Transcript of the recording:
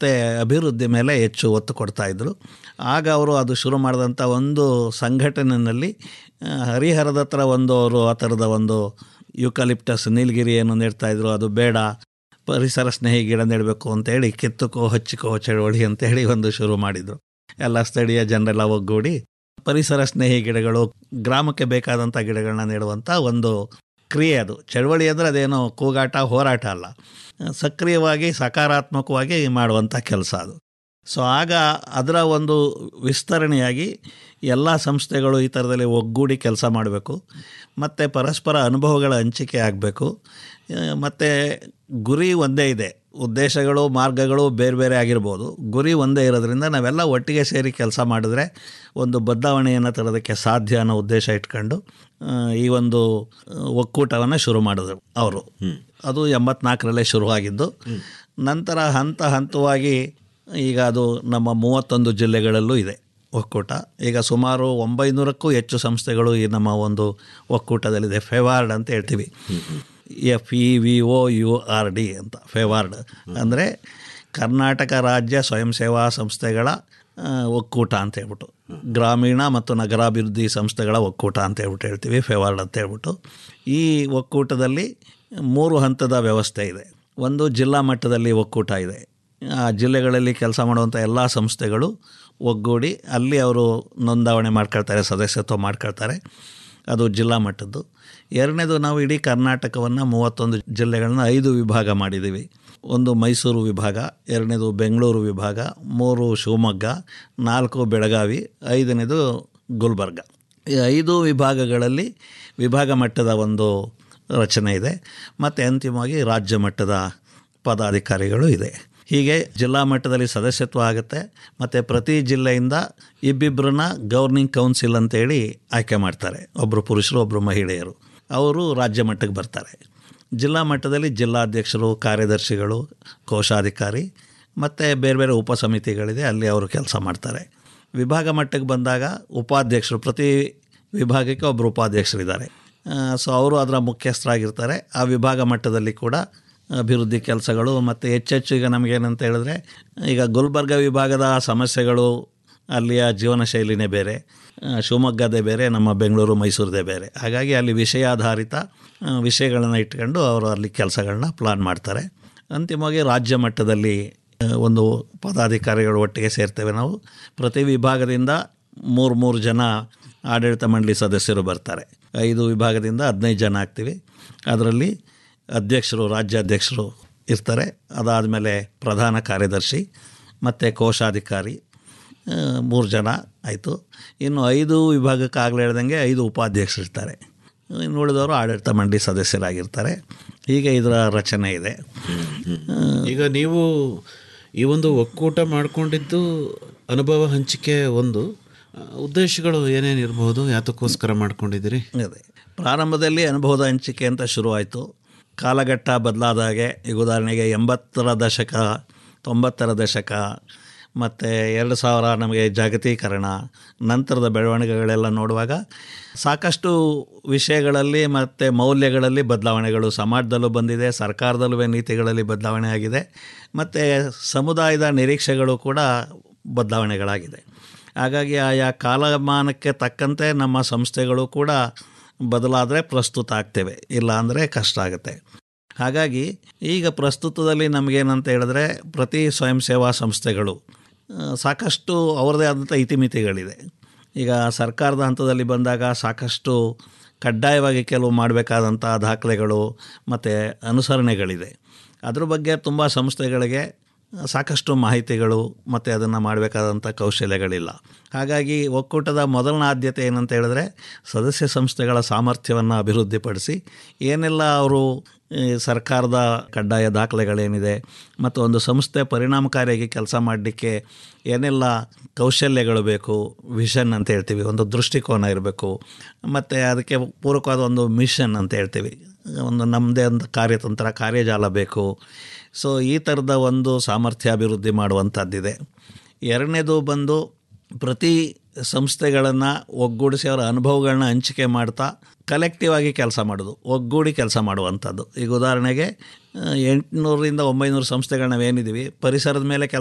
ಮತ್ತು ಅಭಿವೃದ್ಧಿ ಮೇಲೆ ಹೆಚ್ಚು ಒತ್ತು ಕೊಡ್ತಾಯಿದ್ರು ಆಗ ಅವರು ಅದು ಶುರು ಮಾಡಿದಂಥ ಒಂದು ಸಂಘಟನೆಯಲ್ಲಿ ಆ, ಹರಿಹರದ ಹತ್ರ ಒಂದು ಅವರು ಆ ಥರದ ಒಂದು ಯುಕಲಿಪ್ಟಸ್ ನೀಲಗಿರಿ ಏನು ನೆಡ್ತಾಯಿದ್ರು ಅದು ಬೇಡ ಪರಿಸರ ಸ್ನೇಹಿ ಗಿಡ ನೆಡಬೇಕು ಅಂತೇಳಿ ಕಿತ್ತುಕೋ ಹಚ್ಚಿಕೋ ಚಳವಳಿ ಅಂತೇಳಿ ಒಂದು ಶುರು ಮಾಡಿದರು ಎಲ್ಲ ಸ್ಥಳೀಯ ಜನರೆಲ್ಲ ಒಗ್ಗೂಡಿ ಪರಿಸರ ಸ್ನೇಹಿ ಗಿಡಗಳು ಗ್ರಾಮಕ್ಕೆ ಬೇಕಾದಂಥ ಗಿಡಗಳನ್ನ ನೆಡುವಂಥ ಒಂದು ಕ್ರಿಯೆ ಅದು ಚಳವಳಿ ಅಂದರೆ ಅದೇನೋ ಕೂಗಾಟ ಹೋರಾಟ ಅಲ್ಲ ಸಕ್ರಿಯವಾಗಿ ಸಕಾರಾತ್ಮಕವಾಗಿ ಮಾಡುವಂಥ ಕೆಲಸ ಅದು ಸೊ ಆಗ ಅದರ ಒಂದು ವಿಸ್ತರಣೆಯಾಗಿ ಎಲ್ಲ ಸಂಸ್ಥೆಗಳು ಈ ಥರದಲ್ಲಿ ಒಗ್ಗೂಡಿ ಕೆಲಸ ಮಾಡಬೇಕು ಮತ್ತು ಪರಸ್ಪರ ಅನುಭವಗಳ ಹಂಚಿಕೆ ಆಗಬೇಕು ಮತ್ತು ಗುರಿ ಒಂದೇ ಇದೆ ಉದ್ದೇಶಗಳು ಮಾರ್ಗಗಳು ಬೇರೆ ಬೇರೆ ಆಗಿರ್ಬೋದು ಗುರಿ ಒಂದೇ ಇರೋದ್ರಿಂದ ನಾವೆಲ್ಲ ಒಟ್ಟಿಗೆ ಸೇರಿ ಕೆಲಸ ಮಾಡಿದ್ರೆ ಒಂದು ಬದಲಾವಣೆಯನ್ನು ತರೋದಕ್ಕೆ ಸಾಧ್ಯ ಅನ್ನೋ ಉದ್ದೇಶ ಇಟ್ಕೊಂಡು ಆ, ಈ ಒಂದು ಒಕ್ಕೂಟವನ್ನು ಶುರು ಮಾಡಿದ್ರು ಅವರು ಅದು ಎಂಬತ್ನಾಲ್ಕರಲ್ಲೇ ಶುರುವಾಗಿದ್ದು ನಂತರ ಹಂತ ಹಂತವಾಗಿ ಈಗ ಅದು ನಮ್ಮ ಮೂವತ್ತೊಂದು ಜಿಲ್ಲೆಗಳಲ್ಲೂ ಇದೆ ಒಕ್ಕೂಟ ಈಗ ಸುಮಾರು ಒಂಬೈನೂರಕ್ಕೂ ಹೆಚ್ಚು ಸಂಸ್ಥೆಗಳು ಈ ನಮ್ಮ ಒಂದು ಒಕ್ಕೂಟದಲ್ಲಿದೆ ಫೆವಾರ್ಡ್ ಅಂತ ಹೇಳ್ತೀವಿ F E V O U R D ಅಂತ ಫೆವಾರ್ಡ್ ಅಂದರೆ ಕರ್ನಾಟಕ ರಾಜ್ಯ ಸ್ವಯಂ ಸೇವಾ ಸಂಸ್ಥೆಗಳ ಆ, ಒಕ್ಕೂಟ ಅಂತ ಹೇಳ್ಬಿಟ್ಟು ಗ್ರಾಮೀಣ ಮತ್ತು ನಗರಾಭಿವೃದ್ಧಿ ಸಂಸ್ಥೆಗಳ ಒಕ್ಕೂಟ ಅಂತ ಹೇಳ್ಬಿಟ್ಟು ಹೇಳ್ತೀವಿ ಫೆವಾರ್ಡ್ ಅಂತ ಹೇಳ್ಬಿಟ್ಟು ಈ ಒಕ್ಕೂಟದಲ್ಲಿ ಮೂರು ಹಂತದ ವ್ಯವಸ್ಥೆ ಇದೆ ಒಂದು ಜಿಲ್ಲಾ ಮಟ್ಟದಲ್ಲಿ ಒಕ್ಕೂಟ ಇದೆ ಆ ಜಿಲ್ಲೆಗಳಲ್ಲಿ ಕೆಲಸ ಮಾಡುವಂಥ ಎಲ್ಲ ಸಂಸ್ಥೆಗಳು ಒಗ್ಗೂಡಿ ಅಲ್ಲಿ ಅವರು ನೋಂದಾವಣೆ ಮಾಡ್ಕೊಳ್ತಾರೆ ಸದಸ್ಯತ್ವ ಮಾಡ್ಕೊಳ್ತಾರೆ ಅದು ಜಿಲ್ಲಾ ಮಟ್ಟದ್ದು ಎರಡನೇದು ನಾವು ಇಡೀ ಕರ್ನಾಟಕವನ್ನು ಮೂವತ್ತೊಂದು ಜಿಲ್ಲೆಗಳನ್ನ ಐದು ವಿಭಾಗ ಮಾಡಿದ್ದೀವಿ ಒಂದು ಮೈಸೂರು ವಿಭಾಗ ಎರಡನೇದು ಬೆಂಗಳೂರು ವಿಭಾಗ ಮೂರು ಶಿವಮೊಗ್ಗ ನಾಲ್ಕು ಬೆಳಗಾವಿ ಐದನೇದು ಗುಲ್ಬರ್ಗ ಈ ಐದು ವಿಭಾಗಗಳಲ್ಲಿ ವಿಭಾಗ ಮಟ್ಟದ ಒಂದು ರಚನೆ ಇದೆ ಮತ್ತು ಅಂತಿಮವಾಗಿ ರಾಜ್ಯ ಮಟ್ಟದ ಪದಾಧಿಕಾರಿಗಳು ಇದೆ ಹೀಗೆ ಜಿಲ್ಲಾ ಮಟ್ಟದಲ್ಲಿ ಸದಸ್ಯತ್ವ ಆಗುತ್ತೆ ಮತ್ತು ಪ್ರತಿ ಜಿಲ್ಲೆಯಿಂದ ಇಬ್ಬಿಬ್ಬರನ್ನ ಗವರ್ನಿಂಗ್ ಕೌನ್ಸಿಲ್ ಅಂತೇಳಿ ಆಯ್ಕೆ ಮಾಡ್ತಾರೆ ಒಬ್ಬರು ಪುರುಷರು ಒಬ್ಬರು ಮಹಿಳೆಯರು ಅವರು ರಾಜ್ಯ ಮಟ್ಟಕ್ಕೆ ಬರ್ತಾರೆ ಜಿಲ್ಲಾ ಮಟ್ಟದಲ್ಲಿ ಜಿಲ್ಲಾಧ್ಯಕ್ಷರು ಕಾರ್ಯದರ್ಶಿಗಳು ಕೋಶಾಧಿಕಾರಿ ಮತ್ತು ಬೇರೆ ಬೇರೆ ಉಪಸಮಿತಿಗಳಿದೆ ಅಲ್ಲಿ ಅವರು ಕೆಲಸ ಮಾಡ್ತಾರೆ ವಿಭಾಗ ಮಟ್ಟಕ್ಕೆ ಬಂದಾಗ ಉಪಾಧ್ಯಕ್ಷರು ಪ್ರತಿ ವಿಭಾಗಕ್ಕೆ ಒಬ್ಬರು ಉಪಾಧ್ಯಕ್ಷರಿದ್ದಾರೆ ಸೊ ಅವರು ಅದರ ಮುಖ್ಯಸ್ಥರಾಗಿರ್ತಾರೆ ಆ ವಿಭಾಗ ಮಟ್ಟದಲ್ಲಿ ಕೂಡ ಅಭಿವೃದ್ಧಿ ಕೆಲಸಗಳು ಮತ್ತು ಹೆಚ್ಚೆಚ್ಚು ಈಗ ನಮಗೇನಂತ ಹೇಳಿದ್ರೆ ಈಗ ಗುಲ್ಬರ್ಗ ವಿಭಾಗದ ಸಮಸ್ಯೆಗಳು ಅಲ್ಲಿಯ ಜೀವನ ಶೈಲಿನೇ ಬೇರೆ ಆ, ಶಿವಮೊಗ್ಗದೇ ಬೇರೆ ನಮ್ಮ ಬೆಂಗಳೂರು ಮೈಸೂರದೇ ಬೇರೆ ಹಾಗಾಗಿ ಅಲ್ಲಿ ವಿಷಯಾಧಾರಿತ ಆ, ವಿಷಯಗಳನ್ನು ಇಟ್ಕೊಂಡು ಅವರು ಅಲ್ಲಿ ಕೆಲಸಗಳನ್ನ ಪ್ಲಾನ್ ಮಾಡ್ತಾರೆ ಅಂತಿಮವಾಗಿ ರಾಜ್ಯ ಮಟ್ಟದಲ್ಲಿ ಆ, ಒಂದು ಪದಾಧಿಕಾರಿಗಳು ಒಟ್ಟಿಗೆ ಸೇರ್ತೇವೆ ನಾವು ಪ್ರತಿ ವಿಭಾಗದಿಂದ ಮೂರು ಮೂರು ಜನ ಆಡಳಿತ ಮಂಡಳಿ ಸದಸ್ಯರು ಬರ್ತಾರೆ ಐದು ವಿಭಾಗದಿಂದ ಹದಿನೈದು ಜನ ಆಗ್ತೀವಿ ಅದರಲ್ಲಿ ಅಧ್ಯಕ್ಷರು ರಾಜ್ಯಾಧ್ಯಕ್ಷರು ಇರ್ತಾರೆ ಅದಾದಮೇಲೆ ಪ್ರಧಾನ ಕಾರ್ಯದರ್ಶಿ ಮತ್ತು ಕೋಶಾಧಿಕಾರಿ ಆ, ಮೂರು ಜನ ಆಯಿತು ಇನ್ನು ಐದು ವಿಭಾಗಕ್ಕೆ ಆಗಲೇ ಹೇಳ್ದಂಗೆ ಐದು ಉಪಾಧ್ಯಕ್ಷರು ಇರ್ತಾರೆ ಇನ್ನು ಉಳಿದವರು ಆಡಳಿತ ಮಂಡಳಿ ಸದಸ್ಯರಾಗಿರ್ತಾರೆ ಹೀಗೆ ಇದರ ರಚನೆ ಇದೆ ಈಗ ನೀವು ಈ ಒಂದು ಒಕ್ಕೂಟ ಮಾಡಿಕೊಂಡಿದ್ದು ಅನುಭವ ಹಂಚಿಕೆ ಒಂದು ಆ, ಉದ್ದೇಶಗಳು ಏನೇನು ಇರಬಹುದು ಯಾತಕ್ಕೋಸ್ಕರ ಮಾಡ್ಕೊಂಡಿದ್ದೀರಿ ಅದೇ ಪ್ರಾರಂಭದಲ್ಲಿ ಅನುಭವದ ಹಂಚಿಕೆ ಅಂತ ಶುರುವಾಯಿತು ಕಾಲಘಟ್ಟ ಬದಲಾದಾಗೆ ಈಗ ಉದಾಹರಣೆಗೆ ಎಂಬತ್ತರ ದಶಕ ತೊಂಬತ್ತರ ದಶಕ ಮತ್ತು ಎರಡು ಸಾವಿರ ನಮಗೆ ಜಾಗತೀಕರಣ ನಂತರದ ಬೆಳವಣಿಗೆಗಳೆಲ್ಲ ನೋಡುವಾಗ ಸಾಕಷ್ಟು ವಿಷಯಗಳಲ್ಲಿ ಮತ್ತು ಮೌಲ್ಯಗಳಲ್ಲಿ ಬದಲಾವಣೆಗಳು ಸಮಾಜದಲ್ಲೂ ಬಂದಿದೆ ಸರ್ಕಾರದಲ್ಲೂ ನೀತಿಗಳಲ್ಲಿ ಬದಲಾವಣೆ ಆಗಿದೆ ಮತ್ತು ಸಮುದಾಯದ ನಿರೀಕ್ಷೆಗಳು ಕೂಡ ಬದಲಾವಣೆಗಳಾಗಿದೆ ಹಾಗಾಗಿ ಆಯಾ ಕಾಲಮಾನಕ್ಕೆ ತಕ್ಕಂತೆ ನಮ್ಮ ಸಂಸ್ಥೆಗಳು ಕೂಡ ಬದಲಾದರೆ ಪ್ರಸ್ತುತ ಆಗ್ತೇವೆ ಇಲ್ಲ ಅಂದರೆ ಕಷ್ಟ ಆಗುತ್ತೆ ಹಾಗಾಗಿ ಈಗ ಪ್ರಸ್ತುತದಲ್ಲಿ ನಮಗೇನಂತ ಹೇಳಿದ್ರೆ ಪ್ರತಿ ಸ್ವಯಂ ಸೇವಾ ಸಂಸ್ಥೆಗಳು ಆ, ಸಾಕಷ್ಟು ಅವರದೇ ಆದಂಥ ಇತಿಮಿತಿಗಳಿದೆ ಈಗ ಸರ್ಕಾರದ ಹಂತದಲ್ಲಿ ಬಂದಾಗ ಸಾಕಷ್ಟು ಕಡ್ಡಾಯವಾಗಿ ಕೆಲವು ಮಾಡಬೇಕಾದಂಥ ದಾಖಲೆಗಳು ಮತ್ತು ಅನುಸರಣೆಗಳಿದೆ ಅದ್ರ ಬಗ್ಗೆ ತುಂಬ ಸಂಸ್ಥೆಗಳಿಗೆ ಸಾಕಷ್ಟು ಮಾಹಿತಿಗಳು ಮತ್ತು ಅದನ್ನು ಮಾಡಬೇಕಾದಂಥ ಕೌಶಲ್ಯಗಳಿಲ್ಲ ಹಾಗಾಗಿ ಒಕ್ಕೂಟದ ಮೊದಲನ ಆದ್ಯತೆ ಏನಂತ ಹೇಳಿದ್ರೆ ಸದಸ್ಯ ಸಂಸ್ಥೆಗಳ ಸಾಮರ್ಥ್ಯವನ್ನು ಅಭಿವೃದ್ಧಿಪಡಿಸಿ ಏನೆಲ್ಲ ಅವರು ಈ ಸರ್ಕಾರದ ಕಡ್ಡಾಯ ದಾಖಲೆಗಳೇನಿದೆ ಮತ್ತು ಒಂದು ಸಂಸ್ಥೆ ಪರಿಣಾಮಕಾರಿಯಾಗಿ ಕೆಲಸ ಮಾಡಲಿಕ್ಕೆ ಏನೆಲ್ಲ ಕೌಶಲ್ಯಗಳು ಬೇಕು ವಿಷನ್ ಅಂತ ಹೇಳ್ತೀವಿ ಒಂದು ದೃಷ್ಟಿಕೋನ ಇರಬೇಕು ಮತ್ತು ಅದಕ್ಕೆ ಪೂರಕವಾದ ಒಂದು ಮಿಷನ್ ಅಂತ ಹೇಳ್ತೀವಿ ಒಂದು ನಮ್ಮದೇ ಒಂದು ಕಾರ್ಯತಂತ್ರ ಕಾರ್ಯಜಾಲ ಬೇಕು ಸೊ ಈ ಥರದ ಒಂದು ಸಾಮರ್ಥ್ಯ ಅಭಿವೃದ್ಧಿ ಮಾಡುವಂಥದ್ದಿದೆ ಎರಡನೇದು ಬಂದು ಪ್ರತಿ ಸಂಸ್ಥೆಗಳನ್ನು ಒಗ್ಗೂಡಿಸಿ ಅವರ ಅನುಭವಗಳನ್ನ ಹಂಚಿಕೆ ಮಾಡ್ತಾ ಕಲೆಕ್ಟಿವ್ ಆಗಿ ಕೆಲಸ ಮಾಡೋದು ಒಗ್ಗೂಡಿ ಕೆಲಸ ಮಾಡುವಂಥದ್ದು ಈಗ ಉದಾಹರಣೆಗೆ ಎಂಟುನೂರರಿಂದ ಒಂಬೈನೂರು ಸಂಸ್ಥೆಗಳು ನಾವೇನಿದ್ದೀವಿ ಪರಿಸರದ ಮೇಲೆ ಕೆಲಸ